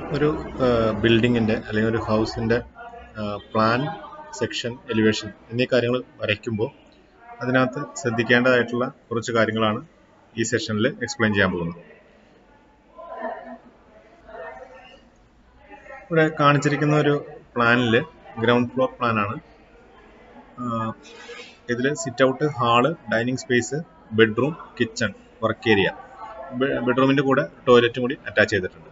ഒരു ബിൽഡിങ്ങിൻ്റെ അല്ലെങ്കിൽ ഒരു ഹൗസിൻ്റെ പ്ലാൻ സെക്ഷൻ എലിവേഷൻ എന്നീ കാര്യങ്ങൾ വരയ്ക്കുമ്പോൾ അതിനകത്ത് ശ്രദ്ധിക്കേണ്ടതായിട്ടുള്ള കുറച്ച് കാര്യങ്ങളാണ് ഈ സെഷനിൽ എക്സ്പ്ലെയിൻ ചെയ്യാൻ പോകുന്നത് ഇവിടെ കാണിച്ചിരിക്കുന്ന ഒരു പ്ലാനിൽ ഗ്രൗണ്ട് ഫ്ലോർ പ്ലാനാണ് ഇതിൽ sit out hall dining space bedroom kitchen work area ബെഡ്റൂമിൻ്റെ കൂടെ ടോയ്ലറ്റും കൂടി അറ്റാച്ച് ചെയ്തിട്ടുണ്ട്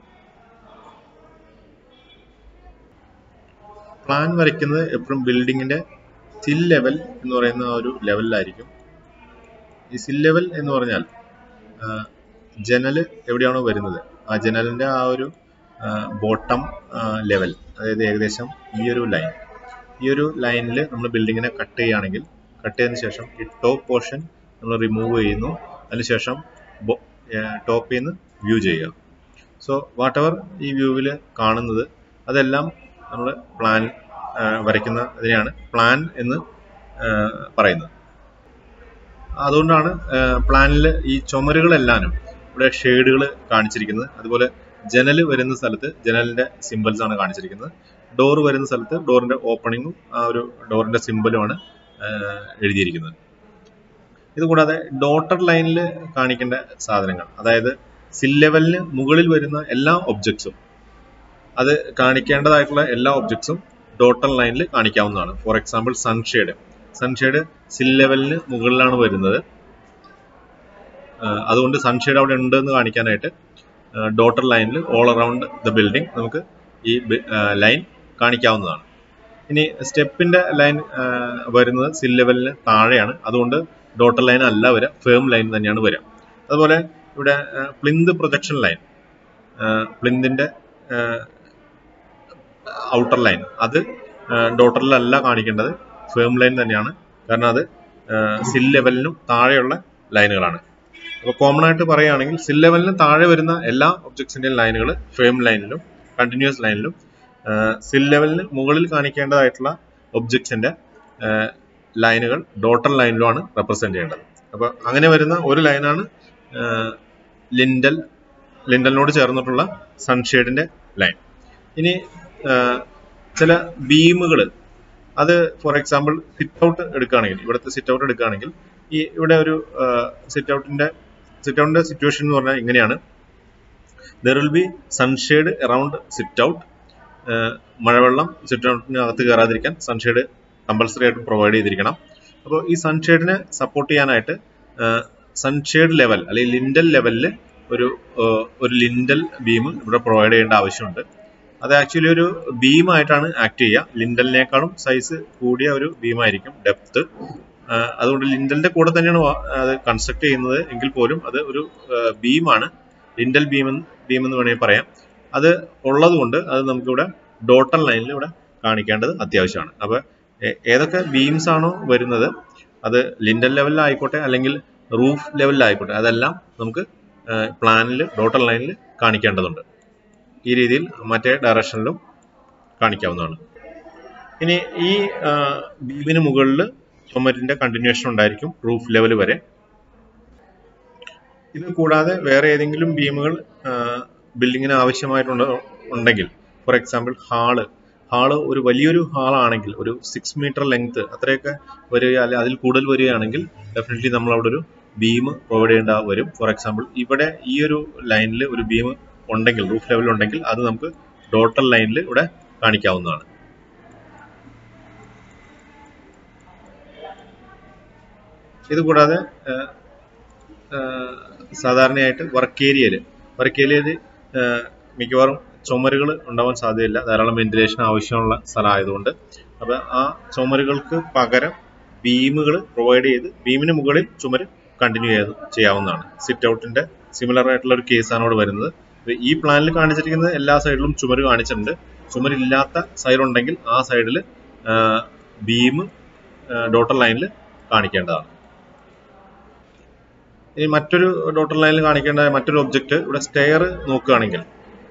പ്ലാൻ വരയ്ക്കുന്നത് എപ്പോഴും ബിൽഡിങ്ങിന്റെ സിൽ ലെവൽ എന്ന് പറയുന്ന ആ ഒരു ലെവലിലായിരിക്കും ഈ സിൽ ലെവൽ എന്ന് പറഞ്ഞാൽ ജനൽ എവിടെയാണോ വരുന്നത് ആ ജനലിന്റെ ആ ഒരു ബോട്ടം ലെവൽ അതായത് ഏകദേശം ഈ ഒരു ലൈൻ ഈ ഒരു ലൈനിൽ നമ്മൾ ബിൽഡിങ്ങിനെ കട്ട് ചെയ്യുകയാണെങ്കിൽ കട്ട് ചെയ്തതിന് ശേഷം ഈ ടോപ്പ് പോർഷൻ നമ്മൾ റിമൂവ് ചെയ്യുന്നു അതിനുശേഷം ടോപ്പിൽ നിന്ന് വ്യൂ ചെയ്യുക സോ വാട്ട് എവർ ഈ വ്യൂവിൽ കാണുന്നത് അതെല്ലാം നമ്മൾ പ്ലാൻ വരയ്ക്കുന്ന അതിനെയാണ് പ്ലാൻ എന്ന് പറയുന്നത് അതുകൊണ്ടാണ് പ്ലാനിൽ ഈ ചുമരുകളെല്ലാനും ഇവിടെ ഷെയ്ഡുകൾ കാണിച്ചിരിക്കുന്നത് അതുപോലെ ജനൽ വരുന്ന സ്ഥലത്ത് ജനലിന്റെ സിമ്പിൾസ് ആണ് കാണിച്ചിരിക്കുന്നത് ഡോർ വരുന്ന സ്ഥലത്ത് ഡോറിന്റെ ഓപ്പണിങ്ങും ആ ഒരു ഡോറിന്റെ സിമ്പിളുമാണ് എഴുതിയിരിക്കുന്നത് ഇതുകൂടാതെ ഡോട്ടർ ലൈനിൽ കാണിക്കേണ്ട സാധനങ്ങൾ അതായത് സിൽ ലെവലിന് മുകളിൽ വരുന്ന എല്ലാ ഒബ്ജക്ട്സും അത് കാണിക്കേണ്ടതായിട്ടുള്ള എല്ലാ ഒബ്ജക്ട്സും ഡോട്ടർ ലൈനിൽ കാണിക്കാവുന്നതാണ് for example sunshade sunshade sill ലെവലിന് മുകളിലാണ് വരുന്നത് അതുകൊണ്ട് സൺഷെയ്ഡ് അവിടെ ഉണ്ട് എന്ന് കാണിക്കാനായിട്ട് ഡോട്ടർ ലൈനിൽ ഓൾ അറൗണ്ട് ദ ബിൽഡിംഗ് നമുക്ക് ഈ ലൈൻ കാണിക്കാവുന്നതാണ് ഇനി സ്റ്റെപ്പിന്റെ ലൈൻ വരുന്നത് സിൽ ലെവലിന് താഴെയാണ് അതുകൊണ്ട് ഡോട്ടർ ലൈൻ അല്ല വരിക ഫേം ലൈൻ തന്നെയാണ് വരിക അതുപോലെ ഇവിടെ പ്ലിന്ത് പ്രൊജക്ഷൻ ലൈൻ പ്ലിന്തിന്റെ ഔട്ടർ ലൈൻ അത് ഡോട്ടറിലല്ല കാണിക്കേണ്ടത് ഫേം ലൈൻ തന്നെയാണ് കാരണം അത് സിൽ ലെവലിനും താഴെയുള്ള ലൈനുകളാണ് അപ്പോൾ കോമൺ ആയിട്ട് പറയുകയാണെങ്കിൽ സിൽ ലെവലിന് താഴെ വരുന്ന എല്ലാ ഒബ്ജക്ട്സിന്റെയും ലൈനുകൾ ഫേം ലൈനിലും കണ്ടിന്യൂസ് ലൈനിലും സിൽ ലെവലിന് മുകളിൽ കാണിക്കേണ്ടതായിട്ടുള്ള ഒബ്ജക്ട്സിന്റെ ലൈനുകൾ ഡോട്ടർ ലൈനിലുമാണ് റെപ്രസെന്റ് ചെയ്യേണ്ടത് അപ്പോൾ അങ്ങനെ വരുന്ന ഒരു ലൈനാണ് ലിൻഡൽ ലിൻഡലിനോട് ചേർന്നിട്ടുള്ള സൺഷെയ്ഡിന്റെ ലൈൻ ഇനി ചില ബീമുകൾ അത് ഫോർ എക്സാമ്പിൾ സിറ്റ് ഔട്ട് എടുക്കുകയാണെങ്കിൽ ഇവിടുത്തെ സിറ്റ് ഔട്ട് എടുക്കുകയാണെങ്കിൽ ഈ ഇവിടെ ഒരു സിറ്റ് ഔട്ടിന്റെ സിറ്റ് ഔട്ടിന്റെ സിറ്റുവേഷൻ എന്ന് പറഞ്ഞാൽ ഇങ്ങനെയാണ് there will be sunshade around sit out മഴവെള്ളം സിറ്റ് ഔട്ടിന് അകത്ത് കയറാതിരിക്കാൻ സൺഷെയ്ഡ് കമ്പൽസറി ആയിട്ട് പ്രൊവൈഡ് ചെയ്തിരിക്കണം അപ്പോൾ ഈ സൺഷെയ്ഡിനെ സപ്പോർട്ട് ചെയ്യാനായിട്ട് സൺഷെയ്ഡ് ലെവൽ അല്ലെങ്കിൽ ലിൻഡൽ ലെവലിൽ ഒരു ഒരു ലിൻഡൽ ബീം ഇവിടെ പ്രൊവൈഡ് ചെയ്യേണ്ട ആവശ്യമുണ്ട് അത് ആക്ച്വലി ഒരു ബീമായിട്ടാണ് ആക്ട് ചെയ്യുക ലിൻഡലിനേക്കാളും സൈസ് കൂടിയ ഒരു ബീമായിരിക്കും ഡെപ്ത് അതുകൊണ്ട് ലിൻഡലിന്റെ കൂടെ തന്നെയാണ് അത് കൺസ്ട്രക്ട് ചെയ്യുന്നത് എങ്കിൽ പോലും അത് ഒരു ബീമാണ് ലിൻഡൽ ബീം ബീം എന്ന് വേണമെങ്കിൽ പറയാം അത് ഉള്ളത് കൊണ്ട് അത് നമുക്കിവിടെ ഡോട്ടർ ലൈനിൽ ഇവിടെ കാണിക്കേണ്ടത് അത്യാവശ്യമാണ് അപ്പൊ ഏതൊക്കെ ബീംസ് ആണോ വരുന്നത് അത് ലിൻഡൽ ലെവലിലായിക്കോട്ടെ അല്ലെങ്കിൽ റൂഫ് ലെവലിലായിക്കോട്ടെ അതെല്ലാം നമുക്ക് പ്ലാനിൽ ഡോട്ടർ ലൈനിൽ കാണിക്കേണ്ടതുണ്ട് ഈ രീതിയിൽ മറ്റേ ഡയറക്ഷനിലും കാണിക്കാവുന്നതാണ് ഇനി ഈ ബീമിന് മുകളിൽ ചുമരിന്റെ കണ്ടിന്യൂഷൻ ഉണ്ടായിരിക്കും റൂഫ് ലെവൽ വരെ ഇത് കൂടാതെ വേറെ ഏതെങ്കിലും ബീമുകൾ ബിൽഡിങ്ങിന് ആവശ്യമായിട്ടുണ്ടോ ഉണ്ടെങ്കിൽ ഫോർ എക്സാമ്പിൾ ഹാള് ഹാള് ഒരു വലിയൊരു ഹാളാണെങ്കിൽ ഒരു സിക്സ് മീറ്റർ ലെങ്ത് അത്രയൊക്കെ വരിക അല്ലെങ്കിൽ അതിൽ കൂടുതൽ വരികയാണെങ്കിൽ ഡെഫിനറ്റ്ലി നമ്മൾ അവിടെ ഒരു ബീം പ്രൊവൈഡ് ചെയ്യേണ്ട വരും ഫോർ എക്സാമ്പിൾ ഇവിടെ ഈ ഒരു ലൈനിൽ ഒരു ബീം ഉണ്ടെങ്കിൽ റൂഫ് ലെവൽ ഉണ്ടെങ്കിൽ അത് നമുക്ക് ഡോട്ടർ ലൈനിൽ ഇവിടെ കാണിക്കാവുന്നതാണ് ഇത് കൂടാതെ സാധാരണയായിട്ട് വർക്ക് ഏരിയയിൽ വർക്ക് ഏരിയയിൽ മിക്കവാറും ചുമരുകൾ ഉണ്ടാവാൻ സാധ്യതയില്ല ധാരാളം വെന്റിലേഷൻ ആവശ്യമുള്ള സ്ഥലമായതുകൊണ്ട് അപ്പൊ ആ ചുമരുകൾക്ക് പകരം ബീമുകൾ പ്രൊവൈഡ് ചെയ്ത് ബീമിന് മുകളിൽ ചുമര് കണ്ടിന്യൂ ചെയ്ത് ചെയ്യാവുന്നതാണ് സിറ്റ് ഔട്ടിന്റെ സിമിലർ ആയിട്ടുള്ള ഒരു കേസാണ് ഇവിടെ വരുന്നത് ഈ പ്ലാനിൽ കാണിച്ചിരിക്കുന്നത് എല്ലാ സൈഡിലും ചുമര് കാണിച്ചിട്ടുണ്ട് ചുമരില്ലാത്ത സൈഡ് ഉണ്ടെങ്കിൽ ആ സൈഡിൽ ബീം ഡോട്ടർ ലൈനിൽ കാണിക്കേണ്ടതാണ് ഇനി മറ്റൊരു ഡോട്ടർ ലൈനിൽ കാണിക്കേണ്ട മറ്റൊരു ഒബ്ജക്റ്റ് ഇവിടെ സ്റ്റെയർ നോക്കുകയാണെങ്കിൽ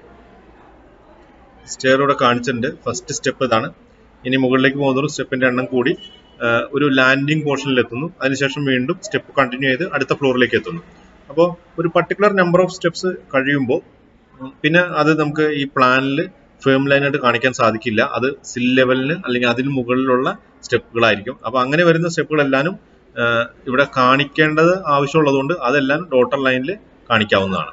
സ്റ്റെയർ ഇവിടെ കാണിച്ചിട്ടുണ്ട് ഫസ്റ്റ് സ്റ്റെപ്പ് ഇതാണ് ഇനി മുകളിലേക്ക് പോകുന്നതോറും സ്റ്റെപ്പിന്റെ എണ്ണം കൂടി ഒരു ലാൻഡിംഗ് പോർഷനിൽ എത്തുന്നു അതിനുശേഷം വീണ്ടും സ്റ്റെപ്പ് കണ്ടിന്യൂ ചെയ്ത് അടുത്ത ഫ്ലോറിലേക്ക് എത്തുന്നു അപ്പോൾ ഒരു പർട്ടിക്കുലർ നമ്പർ ഓഫ് സ്റ്റെപ്സ് കഴിയുമ്പോൾ ഉം, പിന്നെ അത് നമുക്ക് ഈ പ്ലാനിൽ ഫേം ലൈനായിട്ട് കാണിക്കാൻ സാധിക്കില്ല അത് സിൽ ലെവലിന് അല്ലെങ്കിൽ അതിന് മുകളിലുള്ള സ്റ്റെപ്പുകളായിരിക്കും അപ്പൊ അങ്ങനെ വരുന്ന സ്റ്റെപ്പുകളെല്ലാനും ആ, ഇവിടെ കാണിക്കേണ്ടത് ആവശ്യമുള്ളതുകൊണ്ട് അതെല്ലാം ഡോട്ടർ ലൈനിൽ കാണിക്കാവുന്നതാണ്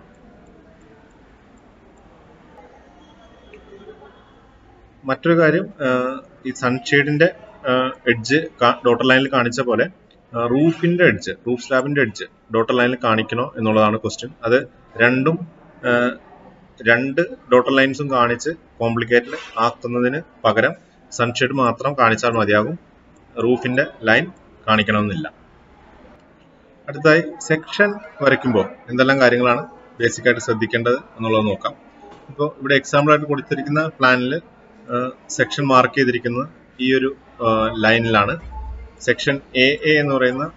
മറ്റൊരു കാര്യം ആ, ഈ സൺഷെയ്ഡിന്റെ എഡ്ജ് ഡോട്ടർ ലൈനിൽ കാണിച്ച പോലെ റൂഫിന്റെ എഡ്ജ് റൂഫ് സ്ലാബിന്റെ എഡ്ജ് ഡോട്ടർ ലൈനിൽ കാണിക്കണോ എന്നുള്ളതാണ് ക്വസ്റ്റ്യൻ അത് രണ്ടും ആ, രണ്ട് ഡോട്ടർ ലൈൻസും കാണിച്ച് കോംപ്ലിക്കേറ്റഡ് ആക്കുന്നതിന് പകരം സൺഷെയ്ഡ് മാത്രം കാണിച്ചാൽ മതിയാകും റൂഫിന്റെ ലൈൻ കാണിക്കണമെന്നില്ല അടുത്തായി സെക്ഷൻ വരയ്ക്കുമ്പോൾ എന്തെല്ലാം കാര്യങ്ങളാണ് ബേസിക് ആയിട്ട് ശ്രദ്ധിക്കേണ്ടത് എന്നുള്ളത് നോക്കാം ഇപ്പോൾ ഇവിടെ എക്സാമ്പിൾ ആയിട്ട് കൊടുത്തിരിക്കുന്ന പ്ലാനിൽ സെക്ഷൻ മാർക്ക് ചെയ്തിരിക്കുന്നത് ഈ ഒരു ലൈനിലാണ് സെക്ഷൻ എ എ എന്ന് പറയുന്ന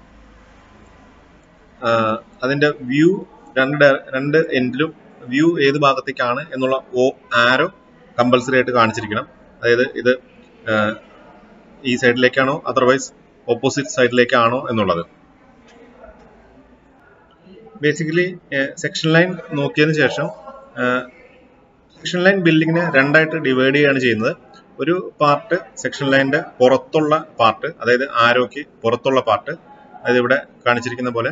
ആ, അതിന്റെ വ്യൂ രണ്ട് ഡയ- രണ്ട് എൻഡിലും വ്യൂ ഏത് ഭാഗത്തേക്കാണ് എന്നുള്ള ഓ ആരോ കമ്പൽസറി ആയിട്ട് കാണിച്ചിരിക്കണം അതായത് ഇത് ആ, ഈ സൈഡിലേക്കാണോ അതർവൈസ് ഓപ്പോസിറ്റ് സൈഡിലേക്കാണോ എന്നുള്ളത് ബേസിക്കലി സെക്ഷൻ ലൈൻ നോക്കിയതിന് ശേഷം സെക്ഷൻ ലൈൻ ബിൽഡിങ്ങിനെ രണ്ടായിട്ട് ഡിവൈഡ് ചെയ്യുകയാണ് ചെയ്യുന്നത് ഒരു പാർട്ട് സെക്ഷൻ ലൈനിന്റെ പുറത്തുള്ള പാർട്ട് അതായത് ആരോയ്ക്ക് പുറത്തുള്ള പാർട്ട് അതായത് ഇവിടെ കാണിച്ചിരിക്കുന്ന പോലെ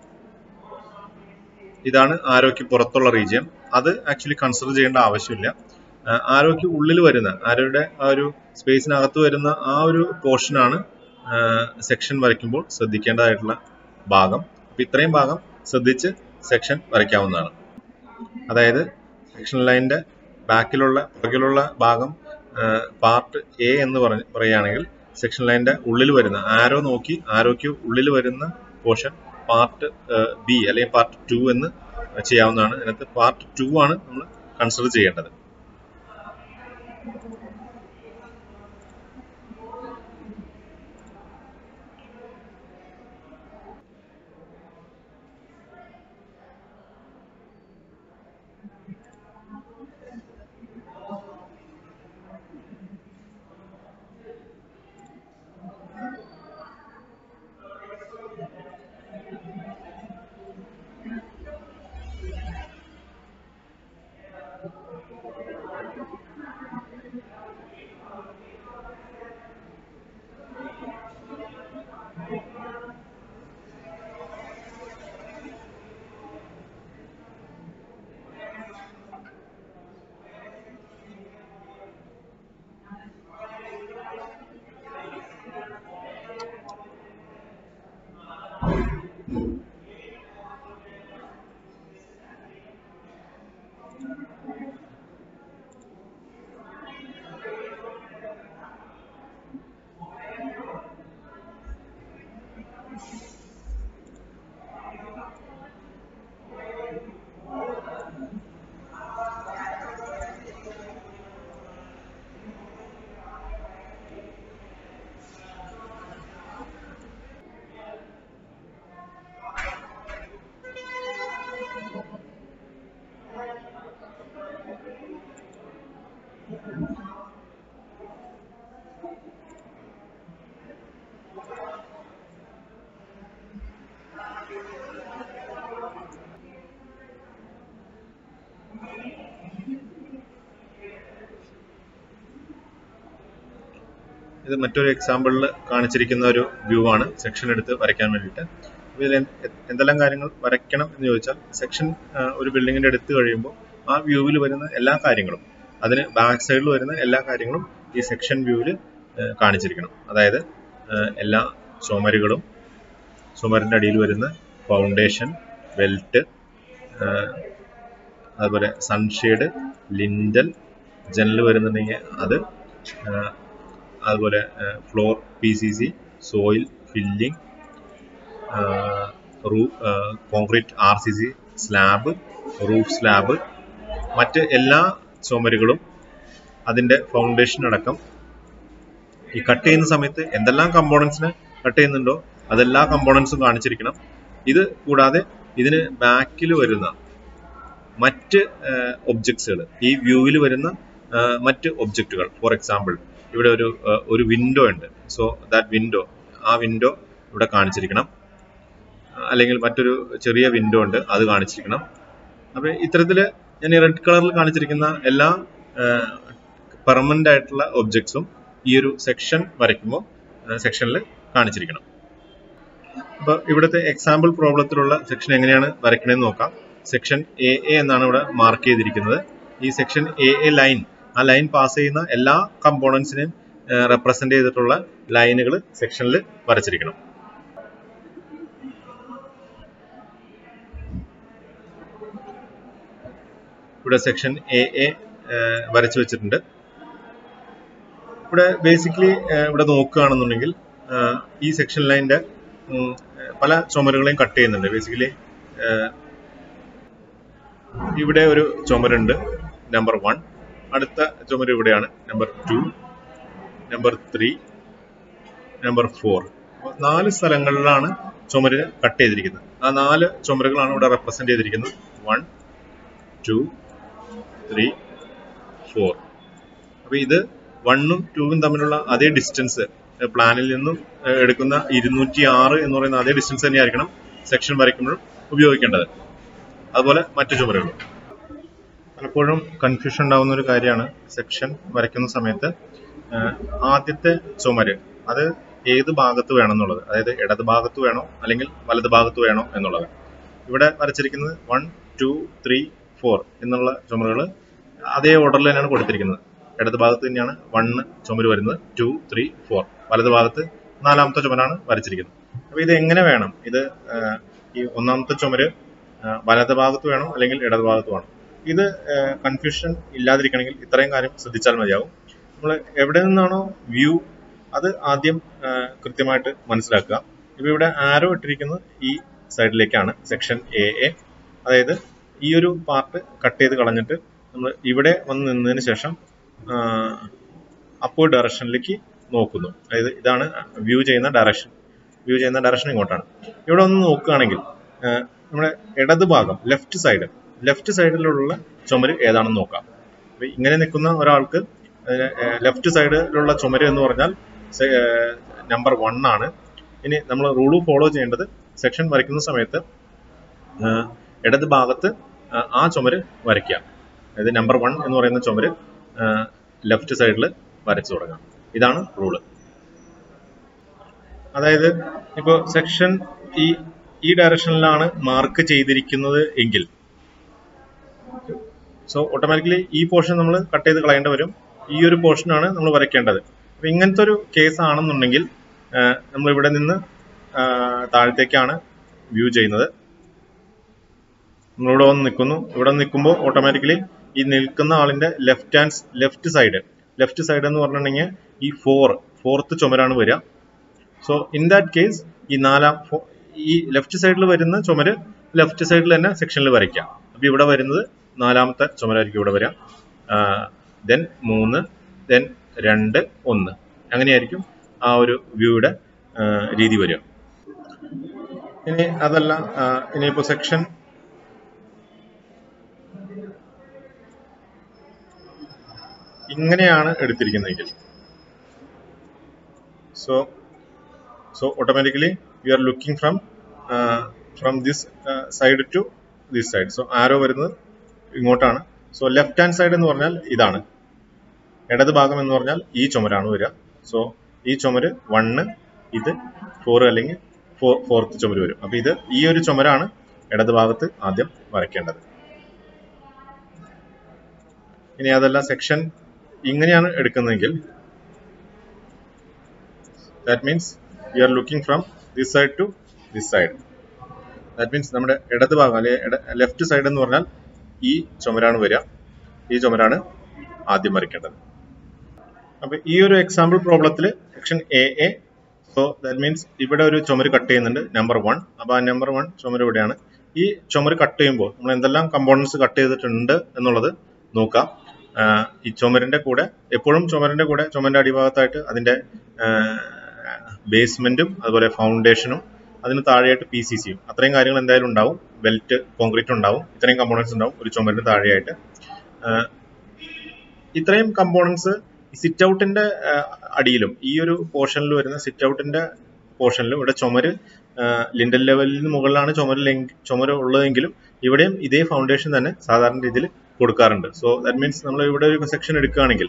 ഇതാണ് ആരോയ്ക്ക് പുറത്തുള്ള റീജിയൻ അത് ആക്ച്വലി കൺസിഡർ ചെയ്യേണ്ട ആവശ്യമില്ല ആ, ആരോയ്ക്ക് ഉള്ളിൽ വരുന്ന ആരോയുടെ ആ ഒരു സ്പേസിനകത്ത് വരുന്ന ആ ഒരു പോർഷനാണ് സെക്ഷൻ വരയ്ക്കുമ്പോൾ ശ്രദ്ധിക്കേണ്ടതായിട്ടുള്ള ഭാഗം അപ്പൊ ഇത്രയും ഭാഗം ശ്രദ്ധിച്ച് സെക്ഷൻ വരയ്ക്കാവുന്നതാണ് അതായത് സെക്ഷൻ ലൈനിന്റെ ബാക്കിലുള്ള പുറകിലുള്ള ഭാഗം പാർട്ട് എ എന്ന് പറഞ്ഞ് പറയുകയാണെങ്കിൽ സെക്ഷൻ ലൈനിന്റെ ഉള്ളിൽ വരുന്ന ആരോ നോക്കി ആരോയ്ക്ക് ഉള്ളിൽ വരുന്ന പോർഷൻ പാർട്ട് ബി അല്ലെങ്കിൽ പാർട്ട് ടു എന്ന് ചെയ്യാവുന്നതാണ് അതിനകത്ത് പാർട്ട് ടു ആണ് നമ്മൾ കൺസിഡർ ചെയ്യേണ്ടത് ഇത് മറ്റൊരു എക്സാമ്പിളിൽ കാണിച്ചിരിക്കുന്ന ഒരു വ്യൂ ആണ് സെക്ഷൻ എടുത്ത് വരയ്ക്കാൻ വേണ്ടിയിട്ട് ഇതിൽ എന്ത്- എന്തെല്ലാം കാര്യങ്ങൾ വരയ്ക്കണം എന്ന് ചോദിച്ചാൽ സെക്ഷൻ ഒരു ബിൽഡിങ്ങിന്റെ എടുത്ത് കഴിയുമ്പോൾ ആ വ്യൂവിൽ വരുന്ന എല്ലാ കാര്യങ്ങളും അതിന് ബാക്ക് സൈഡിൽ വരുന്ന എല്ലാ കാര്യങ്ങളും ഈ സെക്ഷൻ വ്യൂവിൽ കാണിച്ചിരിക്കണം അതായത് ആ, എല്ലാ ചുമരുകളും ചുമരിന്റെ അടിയിൽ വരുന്ന ഫൗണ്ടേഷൻ വെൽറ്റ് അതുപോലെ സൺഷെയ്ഡ് ലിൻഡൽ ജനൽ വരുന്നുണ്ടെങ്കിൽ അത് ആ, അതുപോലെ floor P C C soil filling റൂ concrete R C C slab roof slab മറ്റ് എല്ലാ ചുമരുകളും അതിന്റെ ഫൗണ്ടേഷൻ അടക്കം ഈ കട്ട് ചെയ്യുന്ന സമയത്ത് എന്തെല്ലാം കമ്പോണൻസിനെ കട്ട് ചെയ്യുന്നുണ്ടോ അതെല്ലാ കമ്പോണൻസും കാണിച്ചിരിക്കണം ഇത് കൂടാതെ ഇതിന് ബാക്കിൽ വരുന്ന മറ്റ് ഒബ്ജക്ട്സുകൾ ഈ വ്യൂവിൽ വരുന്ന ആ, മറ്റ് ഒബ്ജക്റ്റുകൾ ഫോർ എക്സാമ്പിൾ ഇവിടെ ഒരു ആ, ഒരു വിൻഡോ ഉണ്ട് സോ ദാറ്റ് വിൻഡോ ആ വിൻഡോ ഇവിടെ കാണിച്ചിരിക്കണം അല്ലെങ്കിൽ മറ്റൊരു ചെറിയ വിൻഡോ ഉണ്ട് അത് കാണിച്ചിരിക്കണം അപ്പൊ ഇത്തരത്തില് ഞാൻ ഈ റെഡ് കളറിൽ കാണിച്ചിരിക്കുന്ന എല്ലാ പെർമനന്റ് ആയിട്ടുള്ള ഒബ്ജക്ട്സും ഈ ഒരു സെക്ഷൻ വരയ്ക്കുമ്പോൾ സെക്ഷനിൽ കാണിച്ചിരിക്കണം അപ്പൊ ഇവിടുത്തെ എക്സാമ്പിൾ പ്രോബ്ലത്തിലുള്ള സെക്ഷൻ എങ്ങനെയാണ് വരയ്ക്കണമെന്ന് നോക്കാം സെക്ഷൻ എ എ എന്നാണ് ഇവിടെ മാർക്ക് ചെയ്തിരിക്കുന്നത് ഈ സെക്ഷൻ എ എ ലൈൻ ആ ലൈൻ പാസ് ചെയ്യുന്ന എല്ലാ കമ്പോണൻസിനെയും റെപ്രസെന്റ് ചെയ്തിട്ടുള്ള ലൈനുകൾ സെക്ഷനിൽ വരച്ചിരിക്കണം ഇവിടെ സെക്ഷൻ എ എ വരച്ചു വെച്ചിട്ടുണ്ട് ഇവിടെ ബേസിക്കലി ഇവിടെ നോക്കുകയാണെന്നുണ്ടെങ്കിൽ ഈ സെക്ഷൻ ലൈനിന്റെ പല ചുമരുകളെയും കട്ട് ചെയ്യുന്നുണ്ട് ബേസിക്കലി ഇവിടെ ഒരു ചുമരുണ്ട് നമ്പർ വൺ അടുത്ത ചുമര് ഇവിടെയാണ് number two number three number four നാല് സ്ഥലങ്ങളിലാണ് ചുമര് കട്ട് ചെയ്തിരിക്കുന്നത് ആ നാല് ചുമരുകളാണ് ഇവിടെ റെപ്രസെന്റ് ചെയ്തിരിക്കുന്നത് വൺ ടു ത്രീ ഫോർ അപ്പൊ ഇത് വണ്ണും ടൂവും തമ്മിലുള്ള അതേ ഡിസ്റ്റൻസ് പ്ലാനിൽ നിന്നും എടുക്കുന്ന ഇരുന്നൂറ്റി ആറ് എന്ന് പറയുന്ന അതേ ഡിസ്റ്റൻസ് തന്നെയായിരിക്കണം സെക്ഷൻ വരയ്ക്കുമ്പോഴും ഉപയോഗിക്കേണ്ടത് അതുപോലെ മറ്റു ചുമരുകളും പലപ്പോഴും കൺഫ്യൂഷൻ ഉണ്ടാകുന്ന ഒരു കാര്യമാണ് സെക്ഷൻ വരയ്ക്കുന്ന സമയത്ത് ആദ്യത്തെ ചുമര് അത് ഏത് ഭാഗത്ത് വേണം എന്നുള്ളത് അതായത് ഇടത് ഭാഗത്ത് വേണോ അല്ലെങ്കിൽ വലത് ഭാഗത്ത് വേണോ എന്നുള്ളത് ഇവിടെ വരച്ചിരിക്കുന്നത് വൺ ടു ത്രീ ഫോർ എന്നുള്ള ചുമരുകൾ അതേ ഓർഡറിൽ തന്നെയാണ് കൊടുത്തിരിക്കുന്നത് ഇടത് ഭാഗത്ത് തന്നെയാണ് വണ്ണ് ചുമര് വരുന്നത് ടു ത്രീ ഫോർ വലത് ഭാഗത്ത് നാലാമത്തെ ചുമരാണ് വരച്ചിരിക്കുന്നത് അപ്പൊ ഇത് എങ്ങനെ വേണം ഇത് ഈ ഒന്നാമത്തെ ചുമര് വലത് ഭാഗത്ത് വേണോ അല്ലെങ്കിൽ ഇടത് ഭാഗത്ത് വേണോ ഇത് കൺഫ്യൂഷൻ ഇല്ലാതിരിക്കണമെങ്കിൽ ഇത്രയും കാര്യം ശ്രദ്ധിച്ചാൽ മതിയാവും നമ്മൾ എവിടെ നിന്നാണോ വ്യൂ അത് ആദ്യം കൃത്യമായിട്ട് മനസ്സിലാക്കുക ഇപ്പൊ ഇവിടെ ആരോ ഇട്ടിരിക്കുന്നത് ഈ സൈഡിലേക്കാണ് സെക്ഷൻ എ എ അതായത് ഈ ഒരു പാർട്ട് കട്ട് ചെയ്ത് കളഞ്ഞിട്ട് നമ്മൾ ഇവിടെ വന്ന് നിന്നതിന് ശേഷം അപ്പോ ഡയറക്ഷനിലേക്ക് നോക്കുന്നു അതായത് ഇതാണ് വ്യൂ ചെയ്യുന്ന ഡയറക്ഷൻ വ്യൂ ചെയ്യുന്ന ഡയറക്ഷൻ ഇങ്ങോട്ടാണ് ഇവിടെ ഒന്ന് നോക്കുകയാണെങ്കിൽ നമ്മുടെ ഇടത് ഭാഗം ലെഫ്റ്റ് സൈഡ് ലെഫ്റ്റ് സൈഡിലുള്ള ചുമര് ഏതാണെന്ന് നോക്കാം അപ്പൊ ഇങ്ങനെ നിൽക്കുന്ന ഒരാൾക്ക് ലെഫ്റ്റ് സൈഡിലുള്ള ചുമര് എന്ന് പറഞ്ഞാൽ നമ്പർ വൺ ആണ് ഇനി നമ്മൾ റൂള് ഫോളോ ചെയ്യേണ്ടത് സെക്ഷൻ വരയ്ക്കുന്ന സമയത്ത് ഇടത് ഭാഗത്ത് ആ ചുമര് വരയ്ക്കുക അതായത് നമ്പർ വൺ എന്ന് പറയുന്ന ചുമര് ലെഫ്റ്റ് സൈഡിൽ വരച്ചു തുടങ്ങാം ഇതാണ് റൂള് അതായത് ഇപ്പോൾ സെക്ഷൻ ഈ ഈ ഡയറക്ഷനിലാണ് മാർക്ക് ചെയ്തിരിക്കുന്നത് എങ്കിൽ സോ ഓട്ടോമാറ്റിക്കലി ഈ പോർഷൻ നമ്മൾ കട്ട് ചെയ്ത് കളയേണ്ടി വരും ഈ ഒരു പോർഷനാണ് നമ്മൾ വരയ്ക്കേണ്ടത് അപ്പൊ ഇങ്ങനത്തെ ഒരു കേസ് ആണെന്നുണ്ടെങ്കിൽ നമ്മൾ ഇവിടെ നിന്ന് താഴത്തേക്കാണ് വ്യൂ ചെയ്യുന്നത് നമ്മളിവിടെ വന്ന് നിൽക്കുന്നു ഇവിടെ നിൽക്കുമ്പോൾ ഓട്ടോമാറ്റിക്കലി ഈ നിൽക്കുന്ന ആളിന്റെ left hand left side left side എന്ന് പറഞ്ഞിട്ടുണ്ടെങ്കിൽ ഈ ഫോർ ഫോർത്ത് ചുമരാണ് വരിക സോ ഇൻ ദാറ്റ് കേസ് ഈ നാലാം ഈ ലെഫ്റ്റ് സൈഡിൽ വരുന്ന ചുമര് ലെഫ്റ്റ് സൈഡിൽ തന്നെ സെക്ഷനിൽ വരയ്ക്കാം അപ്പൊ ഇവിടെ വരുന്നത് നാലാമത്തെ ചുമരായിരിക്കും ഇവിടെ വരാം ദെൻ മൂന്ന് ദെൻ രണ്ട് ഒന്ന് അങ്ങനെയായിരിക്കും ആ ഒരു വ്യൂയുടെ രീതി വരിക ഇനി അതല്ല ഇനിയിപ്പോ സെക്ഷൻ ഇങ്ങനെയാണ് എടുത്തിരിക്കുന്നതെങ്കിൽ so so automatically you are looking from from this side to this side so arrow വരുന്നത് ഇങ്ങോട്ടാണ് സോ ലെഫ്റ്റ് ഹാൻഡ് സൈഡ് എന്ന് പറഞ്ഞാൽ ഇതാണ് ഇടത് ഭാഗം എന്ന് പറഞ്ഞാൽ ഈ ചുമരാണ് വരിക സോ ഈ ചുമര് വണ്ണ് ഇത് ഫോർ അല്ലെങ്കിൽ ഫോർ ഫോർത്ത് ചുമര് വരും അപ്പൊ ഇത് ഈ ഒരു ചുമരാണ് ഇടത് ഭാഗത്ത് ആദ്യം വരയ്ക്കേണ്ടത് ഇനി അതല്ല സെക്ഷൻ ഇങ്ങനെയാണ് എടുക്കുന്നതെങ്കിൽ that means you are looking from this side to this side that means നമ്മുടെ ഇടത് ഭാഗം അല്ലെങ്കിൽ ലെഫ്റ്റ് സൈഡ് എന്ന് പറഞ്ഞാൽ ഈ ചുമരാണ് വരിക ഈ ചുമരാണ് ആദ്യം വരയ്ക്കേണ്ടത് അപ്പൊ ഈ ഒരു എക്സാമ്പിൾ പ്രോബ്ലത്തിൽ section A A so that means ഇവിടെ ഒരു ചുമര് കട്ട് ചെയ്യുന്നുണ്ട് നമ്പർ വൺ അപ്പൊ ആ നമ്പർ വൺ ചുമര് ഇവിടെയാണ് ഈ ചുമര് കട്ട് ചെയ്യുമ്പോൾ നമ്മൾ എന്തെല്ലാം കമ്പോണൻസ് കട്ട് ചെയ്തിട്ടുണ്ട് എന്നുള്ളത് നോക്കാം ഈ ചുമരിന്റെ കൂടെ എപ്പോഴും ചുമരിന്റെ കൂടെ ചുമരിന്റെ അടിഭാഗത്തായിട്ട് അതിന്റെ ബേസ്മെന്റും അതുപോലെ ഫൗണ്ടേഷനും അതിന് താഴെയായിട്ട് പി സി സിയും അത്രയും കാര്യങ്ങൾ എന്തായാലും ഉണ്ടാവും ബെൽറ്റ് കോൺക്രീറ്റ് ഉണ്ടാവും ഇത്രയും കമ്പോണൻസ് ഉണ്ടാവും ഒരു ചുമരിന് താഴെയായിട്ട് ഇത്രയും കമ്പോണൻസ് സിറ്റ് ഔട്ടിന്റെ അടിയിലും ഈ ഒരു പോർഷനിൽ വരുന്ന സിറ്റ് ഔട്ടിന്റെ പോർഷനിലും ഇവിടെ ചുമര് ലിൻഡൽ ലെവലിന് മുകളിലാണ് ചുമര് ചുമര് ഉള്ളതെങ്കിലും ഇവിടെയും ഇതേ ഫൗണ്ടേഷൻ തന്നെ സാധാരണ രീതിയിൽ കൊടുക്കാറുണ്ട് സോ ദാറ്റ് മീൻസ് നമ്മൾ ഇവിടെ ഒരു സെക്ഷൻ എടുക്കുകയാണെങ്കിൽ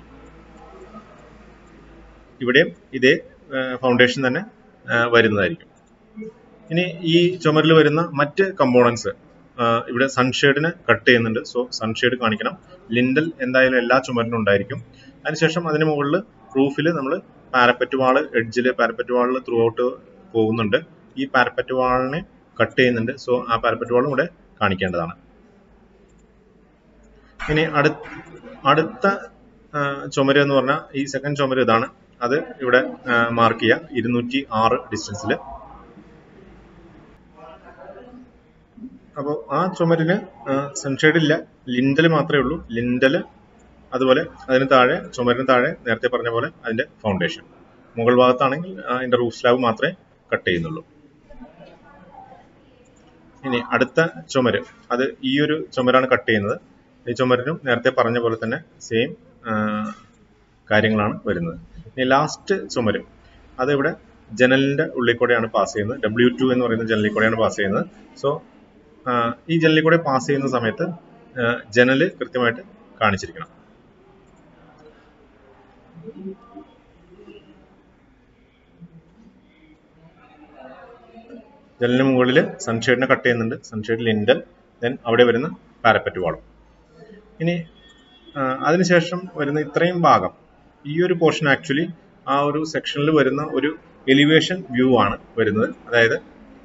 ഇവിടെയും ഇതേ ഫൗണ്ടേഷൻ തന്നെ ആ, വരുന്നതായിരിക്കും ഇനി ഈ ചുമരിൽ വരുന്ന മറ്റ് കമ്പോണൻസ് ഇവിടെ സൺഷെയ്ഡിന് കട്ട് ചെയ്യുന്നുണ്ട് സോ സൺഷെയ്ഡ് കാണിക്കണം ലിൻഡൽ എന്തായാലും എല്ലാ ചുമരിനും ഉണ്ടായിരിക്കും അതിനുശേഷം അതിന് മുകളിൽ റൂഫിൽ നമ്മൾ പാരപ്പറ്റ് വാള് എഡ്ജിൽ പാരപ്പറ്റ് വാളിൽ ത്രൂ ഔട്ട് പോകുന്നുണ്ട് ഈ പാരപ്പറ്റ് വാളിനെ കട്ട് ചെയ്യുന്നുണ്ട് സോ ആ പാരപ്പറ്റ് വാളും ഇവിടെ കാണിക്കേണ്ടതാണ് ഇനി അടു അടുത്ത ആ, ചുമര് എന്ന് പറഞ്ഞാൽ ഈ സെക്കൻഡ് ചുമര് ഇതാണ് അത് ഇവിടെ മാർക്ക് ചെയ്യുക ഇരുന്നൂറ്റി ആറ് ഡിസ്റ്റൻസിൽ അപ്പോൾ ആ ചുമരിന് സൺഷെയ്ഡ് ഇല്ല ലിൻഡൽ മാത്രമേ ഉള്ളൂ ലിൻഡൽ അതുപോലെ അതിന് താഴെ ചുമരിന് താഴെ നേരത്തെ പറഞ്ഞ പോലെ അതിന്റെ ഫൗണ്ടേഷൻ മുകൾ ഭാഗത്താണെങ്കിൽ അതിന്റെ റൂഫ് സ്ലാബ് മാത്രമേ കട്ട് ചെയ്യുന്നുള്ളൂ ഇനി അടുത്ത ചുമര് അത് ഈ ഒരു ചുമരാണ് കട്ട് ചെയ്യുന്നത് ഈ ചുമരിനും നേരത്തെ പറഞ്ഞ പോലെ തന്നെ സെയിം കാര്യങ്ങളാണ് വരുന്നത് ഇനി ലാസ്റ്റ് ചുമര് അത് ഇവിടെ ജനലിന്റെ ഉള്ളിൽ കൂടെയാണ് പാസ് ചെയ്യുന്നത് ഡബ്ല്യു ടു എന്ന് പറയുന്ന ജനലിൽ കൂടെയാണ് പാസ് ചെയ്യുന്നത് സോ ഈ ജനലിൽ കൂടെ പാസ് ചെയ്യുന്ന സമയത്ത് ആ, ജനല് കൃത്യമായിട്ട് കാണിച്ചിരിക്കണം ജനലിന് മുകളിൽ സൺഷെയ്ഡിനെ കട്ട് ചെയ്യുന്നുണ്ട് സൺഷെയ്ഡ് ലിൻഡൽ ദെൻ അവിടെ വരുന്ന പാരപ്പറ്റ് വാളും ഇനി ആ, അതിനുശേഷം വരുന്ന ഇത്രയും ഭാഗം ഈ ഒരു പോർഷൻ ആക്ച്വലി ആ ഒരു സെക്ഷനിൽ വരുന്ന ഒരു എലിവേഷൻ വ്യൂ ആണ് വരുന്നത് അതായത്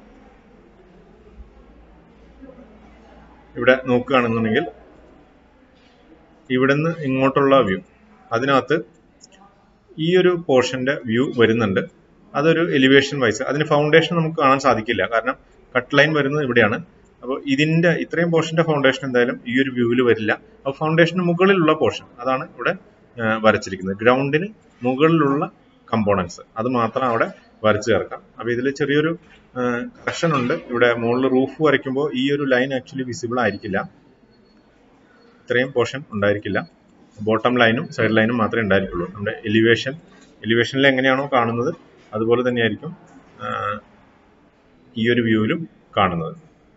ഇവിടെ നോക്കുകയാണെന്നുണ്ടെങ്കിൽ ഇവിടുന്ന് ഇങ്ങോട്ടുള്ള വ്യൂ അതിനകത്ത് ഈ ഒരു പോർഷന്റെ വ്യൂ വരുന്നുണ്ട് അതൊരു എലിവേഷൻ വൈസ് അതിന് ഫൗണ്ടേഷൻ നമുക്ക് കാണാൻ സാധിക്കില്ല കാരണം കട്ട് ലൈൻ വരുന്നത് ഇവിടെയാണ് അപ്പോൾ ഇതിന്റെ ഇത്രയും പോർഷന്റെ ഫൗണ്ടേഷൻ എന്തായാലും ഈ ഒരു വ്യൂവിൽ വരില്ല അപ്പോൾ ഫൗണ്ടേഷന് മുകളിലുള്ള പോർഷൻ അതാണ് ഇവിടെ ആ, വരച്ചിരിക്കുന്നത് ഗ്രൗണ്ടിന് മുകളിലുള്ള കമ്പോണൻസ് അത് മാത്രം അവിടെ വരച്ചു ചേർക്കാം അപ്പോൾ ഇതിൽ ചെറിയൊരു കറക്ഷൻ ഉണ്ട് ഇവിടെ മുകളിൽ റൂഫ് വരയ്ക്കുമ്പോൾ ഈ ഒരു ലൈൻ ആക്ച്വലി വിസിബിൾ ആയിരിക്കില്ല ഇത്രയും പോർഷൻ ഉണ്ടായിരിക്കില്ല ബോട്ടം ലൈനും സൈഡ് ലൈനും മാത്രമേ ഉണ്ടായിരിക്കുള്ളൂ നമ്മുടെ എലിവേഷൻ എലിവേഷനിൽ എങ്ങനെയാണോ കാണുന്നത് അതുപോലെ തന്നെയായിരിക്കും ആ, ഈ ഒരു വ്യൂവിലും കാണുന്നത്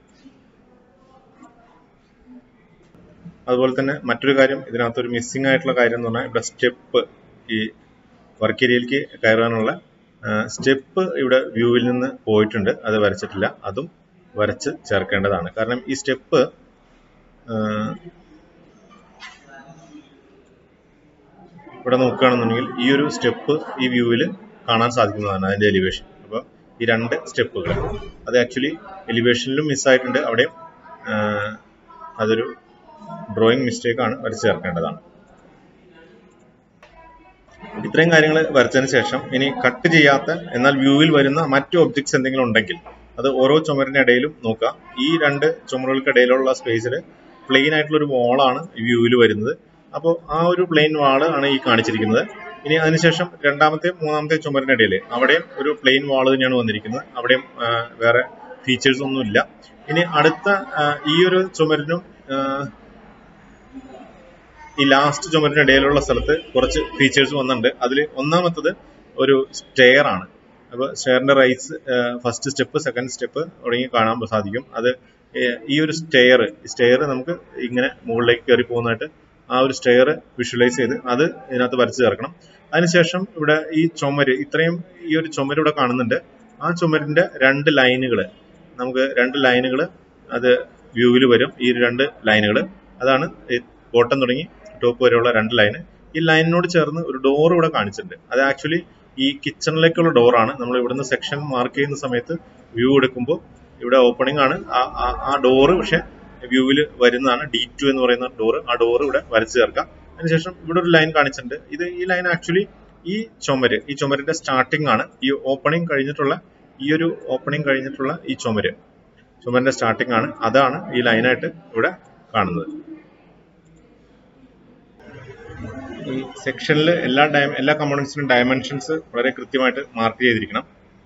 അതുപോലെ തന്നെ മറ്റൊരു കാര്യം ഇതിനകത്ത് ഒരു മിസ്സിംഗ് ആയിട്ടുള്ള കാര്യം എന്ന് പറഞ്ഞാൽ ഇവിടെ സ്റ്റെപ്പ് ഈ വർക്ക് ഏരിയയിലേക്ക് കയറാനുള്ള സ്റ്റെപ്പ് ഇവിടെ വ്യൂവിൽ നിന്ന് പോയിട്ടുണ്ട് അത് വരച്ചിട്ടില്ല അതും വരച്ച് ചേർക്കേണ്ടതാണ് കാരണം ഈ സ്റ്റെപ്പ് ഇവിടെ നോക്കുകയാണെന്നുണ്ടെങ്കിൽ ഈ ഒരു സ്റ്റെപ്പ് ഈ വ്യൂവിൽ കാണാൻ സാധിക്കുന്നതാണ് അതിന്റെ എലിവേഷൻ അപ്പോൾ ഈ രണ്ട് സ്റ്റെപ്പുകൾ അത് ആക്ച്വലി എലിവേഷനിലും മിസ്സായിട്ടുണ്ട് അവിടെയും ആ, അതൊരു ഡ്രോയിങ് മിസ്റ്റേക്ക് ആണ് വരച്ചു ചേർക്കേണ്ടതാണ് ഇത്രയും കാര്യങ്ങൾ വരച്ചതിന് ശേഷം ഇനി കട്ട് ചെയ്യാത്ത എന്നാൽ വ്യൂവിൽ വരുന്ന മറ്റു ഒബ്ജക്ട്സ് എന്തെങ്കിലും ഉണ്ടെങ്കിൽ അത് ഓരോ ചുമരിന്റെ ഇടയിലും നോക്കുക ഈ രണ്ട് ചുമരുകൾക്കിടയിലുള്ള സ്പേസിൽ പ്ലെയിൻ ആയിട്ടുള്ള ഒരു വാളാണ് വ്യൂവിൽ വരുന്നത് അപ്പോൾ ആ ഒരു പ്ലെയിൻ വാള് ആണ് ഈ കാണിച്ചിരിക്കുന്നത് ഇനി അതിനുശേഷം രണ്ടാമത്തെ മൂന്നാമത്തെ ചുമരിന്റെ ഇടയിൽ അവിടെയും ഒരു പ്ലെയിൻ വാള് തന്നെയാണ് വന്നിരിക്കുന്നത് അവിടെയും ആ, വേറെ ഫീച്ചേഴ്സ് ഒന്നുമില്ല ഇനി അടുത്ത ആ, ഈ ഒരു ചുമരിനും ആ, ഈ ലാസ്റ്റ് ചുമരിന് ഇടയിലുള്ള സ്ഥലത്ത് കുറച്ച് ഫീച്ചേഴ്സ് വന്നിട്ടുണ്ട് അതിൽ ഒന്നാമത്തത് ഒരു സ്റ്റെയർ ആണ് അപ്പോൾ സ്റ്റെയറിന്റെ rise first step second step തുടങ്ങി കാണാൻ സാധിക്കും അത് ഏഹ്, ഈ ഒരു സ്റ്റെയർ സ്റ്റെയർ നമുക്ക് ഇങ്ങനെ മുകളിലേക്ക് കയറി പോകുന്നതായിട്ട് ആ ഒരു സ്റ്റെയർ വിഷ്വലൈസ് ചെയ്ത് അത് ഇതിനകത്ത് വരച്ചു ചേർക്കണം അതിനുശേഷം ഇവിടെ ഈ ചുമര് ഇത്രയും ഈ ഒരു ചുമര് ഇവിടെ കാണുന്നുണ്ട് ആ ചുമരിന്റെ രണ്ട് ലൈനുകൾ നമുക്ക് രണ്ട് ലൈനുകൾ അത് വ്യൂവിൽ വരും ഈ രണ്ട് ലൈനുകൾ അതാണ് ബോട്ടം തുടങ്ങി ടോപ്പ് വരെയുള്ള രണ്ട് ലൈന് ഈ ലൈനിനോട് ചേർന്ന് ഒരു ഡോർ ഇവിടെ കാണിച്ചിട്ടുണ്ട് അത് ആക്ച്വലി ഈ കിച്ചണിലേക്കുള്ള ഡോറാണ് നമ്മൾ ഇവിടുന്ന് സെക്ഷൻ മാർക്ക് ചെയ്യുന്ന സമയത്ത് വ്യൂ എടുക്കുമ്പോൾ ഇവിടെ ഓപ്പണിംഗ് ആണ് ആ- ആ- ആ ഡോറ് പക്ഷെ വ്യൂവിൽ വരുന്നതാണ് ഡി ടു എന്ന് പറയുന്ന ഡോറ് ആ ഡോറ് ഇവിടെ വരച്ചു ചേർക്കാം അതിനുശേഷം ഇവിടെ ഒരു ലൈൻ കാണിച്ചിട്ടുണ്ട് ഇത് ഈ ലൈൻ ആക്ച്വലി ഈ ചുമര് ഈ ചുമരിന്റെ സ്റ്റാർട്ടിംഗ് ആണ് ഈ ഓപ്പണിംഗ് കഴിഞ്ഞിട്ടുള്ള ഈ ഒരു ഓപ്പണിംഗ് കഴിഞ്ഞിട്ടുള്ള ഈ ചുമര് ചുമരിന്റെ സ്റ്റാർട്ടിംഗ് ആണ് അതാണ് ഈ ലൈനായിട്ട് ഇവിടെ കാണുന്നത് ഈ സെക്ഷനിൽ എല്ലാ ഡയ എല്ലാ കമ്പോണൻസിനും ഡയമെൻഷൻസ് വളരെ കൃത്യമായിട്ട് മാർക്ക് ചെയ്തിരിക്കണം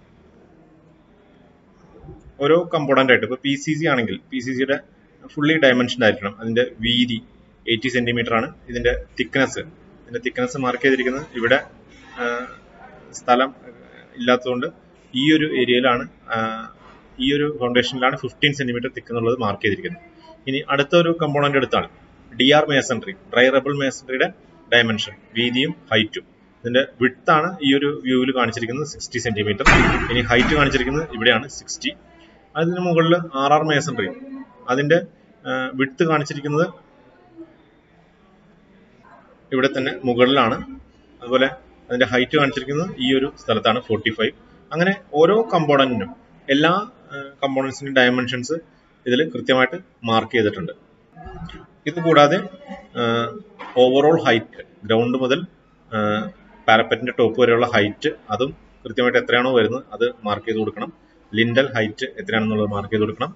ഓരോ കമ്പോണന്റ് ആയിട്ട് ഇപ്പൊ പി സി സി ആണെങ്കിൽ പി സി സിയുടെ ഫുള്ളി ഡയമെൻഷൻ ആയിരിക്കണം അതിന്റെ വീതി എയ്റ്റി സെന്റിമീറ്റർ ആണ് ഇതിന്റെ തിക്നെസ് ഇതിന്റെ തിക്നെസ് മാർക്ക് ചെയ്തിരിക്കുന്നത് ഇവിടെ ആ, സ്ഥലം ഇല്ലാത്തതുകൊണ്ട് ഈ ഒരു ഏരിയയിലാണ് ആ, ഈ ഒരു ഫൗണ്ടേഷനിലാണ് ഫിഫ്റ്റീൻ സെന്റിമീറ്റർ തിക്ക് എന്നുള്ളത് മാർക്ക് ചെയ്തിരിക്കുന്നത് ഇനി അടുത്ത ഒരു കമ്പോണന്റ് എടുത്താൽ D R masonry dry rubble മേസൺട്രിയുടെ ഡയമെൻഷൻ വീതിയും ഹൈറ്റും ഇതിന്റെ വിഡ്ത്ത് ആണ് ഈ ഒരു വ്യൂവിൽ കാണിച്ചിരിക്കുന്നത് സിക്സ്റ്റി സെന്റിമീറ്റർ ഇനി ഹൈറ്റ് കാണിച്ചിരിക്കുന്നത് ഇവിടെയാണ് സിക്സ്റ്റി അതിന് മുകളിൽ ആർ ആർ മേസൺട്രി അതിന്റെ വിഡ്ത്ത് കാണിച്ചിരിക്കുന്നത് ഇവിടെ തന്നെ മുകളിലാണ് അതുപോലെ അതിന്റെ ഹൈറ്റ് കാണിച്ചിരിക്കുന്നത് ഈ ഒരു സ്ഥലത്താണ് ഫോർട്ടി ഫൈവ് അങ്ങനെ ഓരോ കമ്പോണന്റിനും എല്ലാ കമ്പോണൻസിന്റെ ഡയമെൻഷൻസ് ഇതിൽ കൃത്യമായിട്ട് മാർക്ക് ചെയ്തിട്ടുണ്ട് ഇത് കൂടാതെ ഓവറോൾ ഹൈറ്റ് ഗ്രൗണ്ട് മുതൽ പാരപ്പറ്റിന്റെ ടോപ്പ് വരെയുള്ള ഹൈറ്റ് അതും കൃത്യമായിട്ട് എത്രയാണോ വരുന്നത് അത് മാർക്ക് ചെയ്ത് കൊടുക്കണം ലിൻഡൽ ഹൈറ്റ് എത്രയാണെന്നുള്ളത് മാർക്ക് ചെയ്ത് കൊടുക്കണം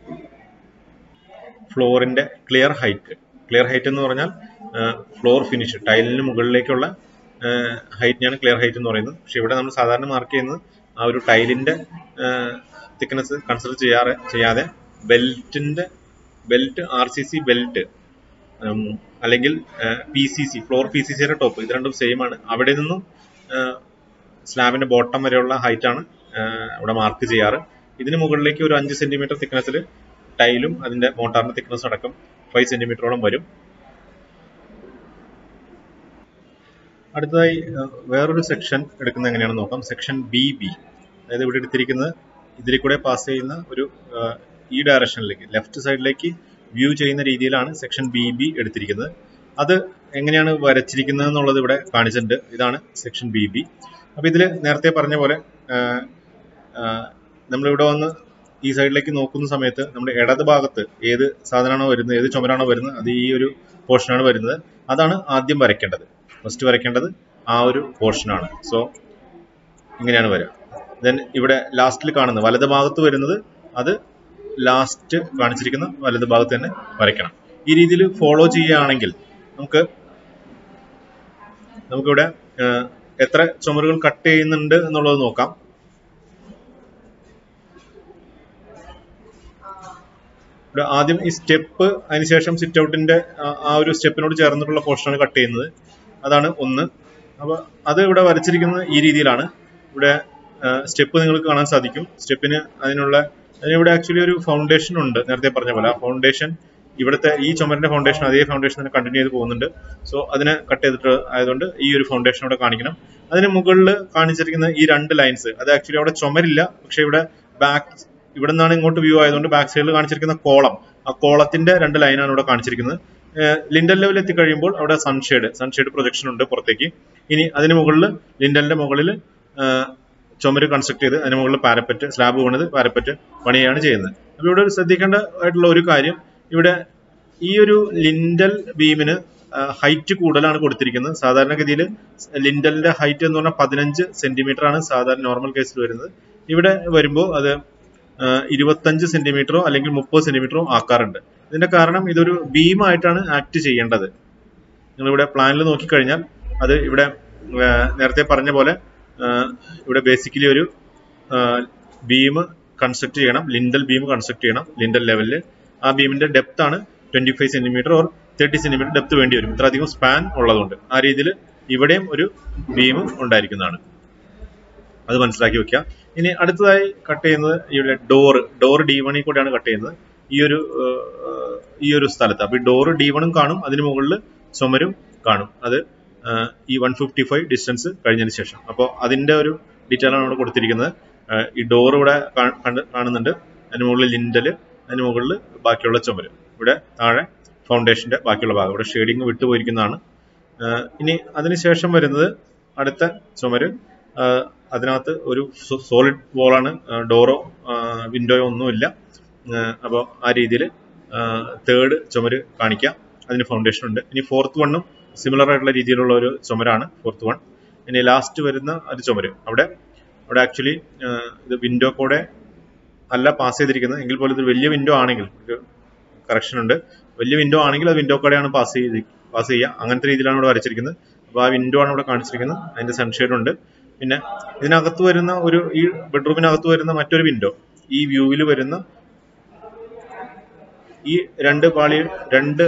ഫ്ലോറിന്റെ ക്ലിയർ ഹൈറ്റ് ക്ലിയർ ഹൈറ്റ് എന്ന് പറഞ്ഞാൽ ഫ്ലോർ ഫിനിഷ് ടൈലിന് മുകളിലേക്കുള്ള ഹൈറ്റിനാണ് ക്ലിയർ ഹൈറ്റ് എന്ന് പറയുന്നത് പക്ഷെ ഇവിടെ നമ്മൾ സാധാരണ മാർക്ക് ചെയ്യുന്നത് ആ ഒരു ടൈലിന്റെ തിക്നെസ് കൺസിഡർ ചെയ്യാറ് ചെയ്യാതെ ബെൽറ്റിന്റെ belt R C C belt അല്ലെങ്കിൽ P C C floor P C സിയുടെ ടോപ്പ് ഇത് രണ്ടും സെയിം ആണ് അവിടെ നിന്നും സ്ലാബിന്റെ ബോട്ടം വരെയുള്ള ഹൈറ്റ് ആണ് ഇവിടെ മാർക്ക് ചെയ്യാറ് ഇതിന് മുകളിലേക്ക് ഒരു അഞ്ച് സെന്റിമീറ്റർ തിക്നെസ്സിൽ ടൈലും അതിന്റെ മോട്ടാറിന്റെ തിക്നെസ് അടക്കം ഫൈവ് സെന്റിമീറ്ററോളം വരും അടുത്തതായി വേറൊരു സെക്ഷൻ എടുക്കുന്നത് എങ്ങനെയാണെന്ന് നോക്കാം സെക്ഷൻ ബി ബി അതായത് ഇവിടെ എടുത്തിരിക്കുന്നത് ഇതിൽ കൂടെ പാസ് ചെയ്യുന്ന ഒരു ഈ ഡയറക്ഷനിലേക്ക് ലെഫ്റ്റ് സൈഡിലേക്ക് വ്യൂ ചെയ്യുന്ന രീതിയിലാണ് സെക്ഷൻ ബി ബി എടുത്തിരിക്കുന്നത് അത് എങ്ങനെയാണ് വരച്ചിരിക്കുന്നത് എന്നുള്ളത് ഇവിടെ കാണിച്ചിട്ടുണ്ട് ഇതാണ് സെക്ഷൻ ബി ബി അപ്പൊ ഇതിൽ നേരത്തെ പറഞ്ഞ പോലെ നമ്മളിവിടെ വന്ന് ഈ സൈഡിലേക്ക് നോക്കുന്ന സമയത്ത് നമ്മുടെ ഇടത് ഭാഗത്ത് ഏത് സാധനമാണോ വരുന്നത് ഏത് ചുമരാണോ വരുന്നത് അത് ഈ ഒരു പോർഷനാണ് വരുന്നത് അതാണ് ആദ്യം വരയ്ക്കേണ്ടത് ഫസ്റ്റ് വരയ്ക്കേണ്ടത് ആ ഒരു പോർഷനാണ് സോ ഇങ്ങനെയാണ് വരിക ദെൻ ഇവിടെ ലാസ്റ്റിൽ കാണുന്നത് വലത് ഭാഗത്ത് വരുന്നത് അത് ലാസ്റ്റ് കാണിച്ചിരിക്കുന്ന വലത് ഭാഗത്ത് തന്നെ വരയ്ക്കണം ഈ രീതിയിൽ ഫോളോ ചെയ്യുകയാണെങ്കിൽ നമുക്ക് നമുക്കിവിടെ എത്ര ചുമരുകൾ കട്ട് ചെയ്യുന്നുണ്ട് എന്നുള്ളത് നോക്കാം ഇവിടെ ആദ്യം ഈ സ്റ്റെപ്പ് അതിനുശേഷം സിറ്റ് ഔട്ടിന്റെ ആ ഒരു സ്റ്റെപ്പിനോട് ചേർന്നിട്ടുള്ള പോർഷനാണ് കട്ട് ചെയ്യുന്നത് അതാണ് ഒന്ന് അപ്പൊ അത് ഇവിടെ വരച്ചിരിക്കുന്നത് ഈ രീതിയിലാണ് ഇവിടെ സ്റ്റെപ്പ് നിങ്ങൾക്ക് കാണാൻ സാധിക്കും സ്റ്റെപ്പിന് അതിനുള്ള അതിനിവിടെ ആക്ച്വലി ഒരു ഫൗണ്ടേഷൻ ഉണ്ട് നേരത്തെ പറഞ്ഞ പോലെ ആ ഫൗണ്ടേഷൻ ഇവിടുത്തെ ഈ ചുമരിന്റെ ഫൗണ്ടേഷൻ അതേ ഫൗണ്ടേഷൻ തന്നെ കണ്ടിന്യൂ ചെയ്ത് പോകുന്നുണ്ട് സോ അതിനെ കട്ട് ചെയ്തിട്ട് ആയതുകൊണ്ട് ഈ ഒരു ഫൗണ്ടേഷൻ ഇവിടെ കാണിക്കണം അതിന് മുകളിൽ കാണിച്ചിരിക്കുന്ന ഈ രണ്ട് ലൈൻസ് അത് ആക്ച്വലി അവിടെ ചുമരില്ല പക്ഷെ ഇവിടെ ബാക്ക് ഇവിടെ നിന്നാണ് ഇങ്ങോട്ട് വ്യൂ ആയതുകൊണ്ട് ബാക്ക് സൈഡിൽ കാണിച്ചിരിക്കുന്ന കോളം ആ കോളത്തിന്റെ രണ്ട് ലൈനാണ് ഇവിടെ കാണിച്ചിരിക്കുന്നത് ലിൻഡൽ ലെവൽ എത്തിക്കഴിയുമ്പോൾ അവിടെ സൺഷെയ്ഡ് സൺഷെയ്ഡ് പ്രൊജക്ഷൻ ഉണ്ട് പുറത്തേക്ക് ഇനി അതിന് മുകളിൽ ലിൻഡലിന്റെ മുകളിൽ ചുമര് കൺസ്ട്രക്ട് ചെയ്ത് അതിന് മുകളിൽ പാരപ്പറ്റ് സ്ലാബ് വീണത് പാരപ്പറ്റ് പണിയാണ് ചെയ്യുന്നത് അപ്പൊ ഇവിടെ ശ്രദ്ധിക്കേണ്ട ആയിട്ടുള്ള ഒരു കാര്യം ഇവിടെ ഈ ഒരു ലിൻഡൽ ബീമിന് ഹൈറ്റ് കൂടുതലാണ് കൊടുത്തിരിക്കുന്നത് സാധാരണഗതിയിൽ ലിൻഡലിന്റെ ഹൈറ്റ് എന്ന് പറഞ്ഞാൽ പതിനഞ്ച് സെന്റിമീറ്റർ ആണ് സാധാരണ നോർമൽ കേസിൽ വരുന്നത് ഇവിടെ വരുമ്പോൾ അത് ഇരുപത്തഞ്ച് സെന്റിമീറ്ററോ അല്ലെങ്കിൽ മുപ്പത് സെന്റിമീറ്ററോ ആക്കാറുണ്ട് ഇതിന്റെ കാരണം ഇതൊരു ബീമായിട്ടാണ് ആക്ട് ചെയ്യേണ്ടത് നിങ്ങളിവിടെ പ്ലാനിൽ നോക്കിക്കഴിഞ്ഞാൽ അത് ഇവിടെ നേരത്തെ പറഞ്ഞ പോലെ ഇവിടെ ബേസിക്കലി ഒരു ബീം കൺസ്ട്രക്ട് ചെയ്യണം ലിൻഡൽ ബീം കൺസ്ട്രക്ട് ചെയ്യണം ലിൻഡൽ ലെവലിൽ ആ ബീമിന്റെ ഡെപ്ത് ആണ് twenty five centimetre or thirty centimetre depth വേണ്ടി വരും ഇത്ര അധികം സ്പാൻ ഉള്ളതുകൊണ്ട് ആ രീതിയിൽ ഇവിടെയും ഒരു ബീം ഉണ്ടായിരിക്കുന്നതാണ് അത് മനസ്സിലാക്കി വെക്കുക ഇനി അടുത്തതായി കട്ട് ചെയ്യുന്നത് ഇവിടെ ഡോർ ഡോർ ഡി വണിൽ കൂടെയാണ് കട്ട് ചെയ്യുന്നത് ഈ ഒരു ഈ ഒരു സ്ഥലത്ത് അപ്പൊ ഈ ഡോർ ഡി വണും കാണും അതിന് മുകളിൽ ചുമരും കാണും അത് ഈ വൺ ഫിഫ്റ്റി ഫൈവ് ഡിസ്റ്റൻസ് കഴിഞ്ഞതിന് ശേഷം അപ്പോൾ അതിന്റെ ഒരു ഡീറ്റെയിൽ ആണ് ഇവിടെ കൊടുത്തിരിക്കുന്നത് ഈ ഡോർ ഇവിടെ കാണുന്നുണ്ട് അതിന് മുകളിൽ ലിൻഡല് അതിന് മുകളിൽ ബാക്കിയുള്ള ചുമര് ഇവിടെ താഴെ ഫൗണ്ടേഷന്റെ ബാക്കിയുള്ള ഭാഗം ഇവിടെ ഷെയ്ഡിങ് വിട്ടുപോയിരിക്കുന്നതാണ് ഇനി അതിനുശേഷം വരുന്നത് അടുത്ത ചുമര് അതിനകത്ത് ഒരു സോളിഡ് വോളാണ് ഡോറോ വിൻഡോയോ ഒന്നുമില്ല അപ്പോൾ ആ രീതിയിൽ തേർഡ് ചുമര് കാണിക്കാം അതിന് ഫൗണ്ടേഷൻ ഉണ്ട് ഇനി ഫോർത്ത് വണ്ണും സിമിലർ ആയിട്ടുള്ള രീതിയിലുള്ള ഒരു ചുമരാണ് ഫോർത്ത് വൺ ഇനി ലാസ്റ്റ് വരുന്ന ഒരു ചുമര് അവിടെ അവിടെ ആക്ച്വലി ഇത് വിൻഡോ കൂടെ അല്ല പാസ് ചെയ്തിരിക്കുന്നത് എങ്കിൽ പോലും ഇത് വലിയ വിൻഡോ ആണെങ്കിൽ ഒരു കറക്ഷൻ ഉണ്ട് വലിയ വിൻഡോ ആണെങ്കിൽ അത് വിൻഡോ കൂടെയാണ് പാസ് ചെയ്ത് പാസ് ചെയ്യുക അങ്ങനത്തെ രീതിയിലാണ് ഇവിടെ വരച്ചിരിക്കുന്നത് അപ്പോൾ ആ വിൻഡോ ആണ് ഇവിടെ കാണിച്ചിരിക്കുന്നത് അതിന്റെ സൺഷെയ്ഡ് ഉണ്ട് പിന്നെ ഇതിനകത്ത് വരുന്ന ഒരു ഈ ബെഡ്റൂമിനകത്ത് വരുന്ന മറ്റൊരു വിൻഡോ ഈ വ്യൂവിൽ വരുന്ന ഈ രണ്ട് പാളി രണ്ട്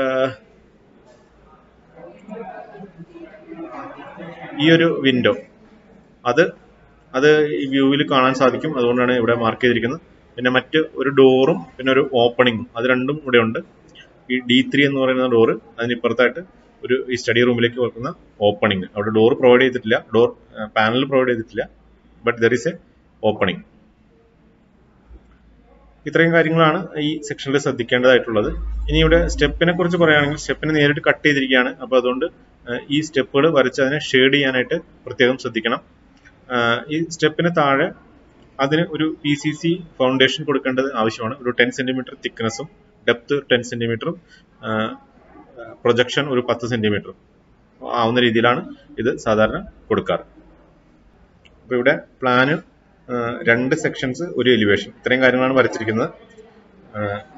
ഈ ഒരു വിൻഡോ അത് അത് ഈ വ്യൂവിൽ കാണാൻ സാധിക്കും അതുകൊണ്ടാണ് ഇവിടെ മാർക്ക് ചെയ്തിരിക്കുന്നത് പിന്നെ മറ്റ് ഒരു ഡോറും പിന്നെ ഒരു ഓപ്പണിങ്ങും അത് രണ്ടും ഇവിടെ ഉണ്ട് ഈ ഡി ത്രീ എന്ന് പറയുന്ന ഡോറ് അതിനിപ്പുറത്തായിട്ട് ഒരു ഈ സ്റ്റഡി റൂമിലേക്ക് വെക്കുന്ന ഓപ്പണിംഗ് അവിടെ ഡോർ പ്രൊവൈഡ് ചെയ്തിട്ടില്ല ഡോർ പാനൽ പ്രൊവൈഡ് ചെയ്തിട്ടില്ല but there is a opening ഇത്രയും കാര്യങ്ങളാണ് ഈ സെക്ഷനിൽ ശ്രദ്ധിക്കേണ്ടതായിട്ടുള്ളത് ഇനി ഇവിടെ സ്റ്റെപ്പിനെ കുറിച്ച് പറയുകയാണെങ്കിൽ സ്റ്റെപ്പിനെ നേരിട്ട് കട്ട് ചെയ്തിരിക്കുകയാണ് അപ്പോൾ അതുകൊണ്ട് ഈ സ്റ്റെപ്പുകൾ വരച്ച് അതിനെ ഷെയ്ഡ് ചെയ്യാനായിട്ട് പ്രത്യേകം ശ്രദ്ധിക്കണം ഈ സ്റ്റെപ്പിന് താഴെ അതിന് ഒരു പി സി സി ഫൗണ്ടേഷൻ കൊടുക്കേണ്ടത് ആവശ്യമാണ് ഒരു ടെൻ സെന്റിമീറ്റർ തിക്നെസ്സും ഡെപ്ത് ടെൻ സെന്റിമീറ്ററും പ്രൊജക്ഷൻ ഒരു പത്ത് സെന്റിമീറ്ററും ആവുന്ന രീതിയിലാണ് ഇത് സാധാരണ കൊടുക്കാറ് അപ്പോൾ ഇവിടെ പ്ലാന് രണ്ട് സെക്ഷൻസ് ഒരു എലിവേഷൻ ഇത്രയും കാര്യങ്ങളാണ് വരച്ചിരിക്കുന്നത്